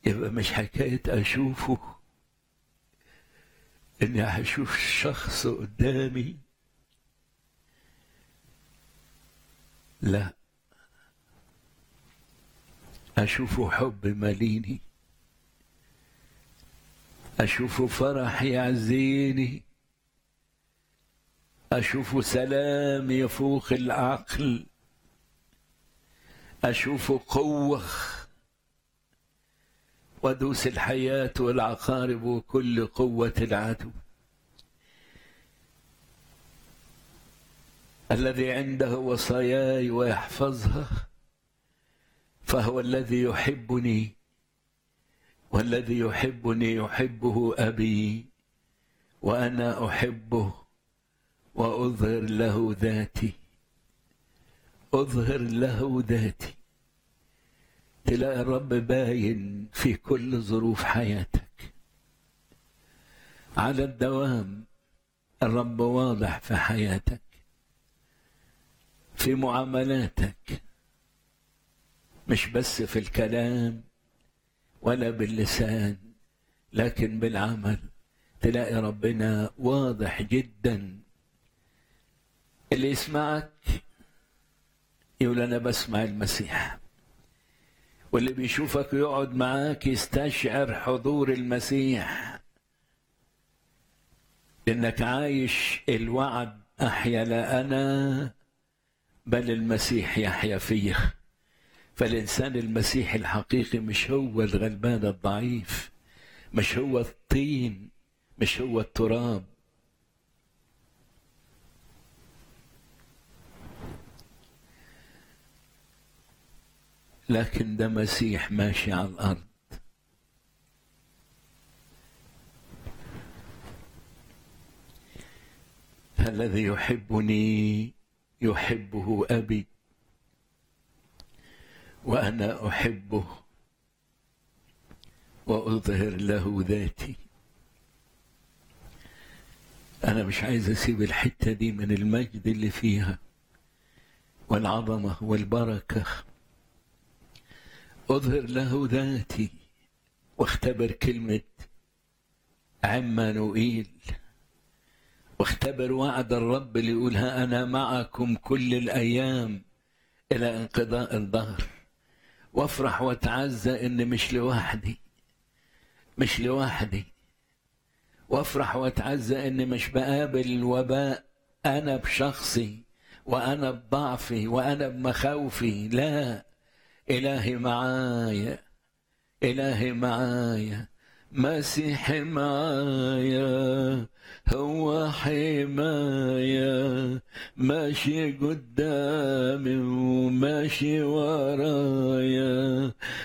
يبقى مش حكاية أشوفه إني هشوف الشخص قدامي لا أشوفه حب ماليني أشوفه فرح يعزيني أشوفه سلام يفوق العقل أشوفه قوة ودوس الحياة والعقارب وكل قوة العدو الذي عنده وصاياي ويحفظها فهو الذي يحبني والذي يحبني يحبه أبي وأنا أحبه وأظهر له ذاتي أظهر له ذاتي تلاقي الرب باين في كل ظروف حياتك على الدوام الرب واضح في حياتك في معاملاتك مش بس في الكلام ولا باللسان لكن بالعمل تلاقي ربنا واضح جدا اللي يسمعك يقول انا بسمع المسيح واللي بيشوفك يقعد معاك يستشعر حضور المسيح لانك عايش الوعد احيا لا انا بل المسيح يحيا فيه فالإنسان المسيح الحقيقي مش هو الغلبان الضعيف مش هو الطين مش هو التراب لكن ده مسيح ماشي على الأرض الذي يحبني يحبه أبي وانا احبه واظهر له ذاتي انا مش عايز اسيب الحته دي من المجد اللي فيها والعظمه والبركه اظهر له ذاتي واختبر كلمه عمانوئيل واختبر وعد الرب اللي يقولها انا معكم كل الايام الى انقضاء الظهر وافرح واتعزى ان مش لوحدي مش لوحدي وافرح واتعزى ان مش بقابل الوباء انا بشخصي وانا بضعفي وانا بمخاوفي لا الهي معايا الهي معايا مسيحي معايا هو حماية ماشي قدامي وماشي ورايا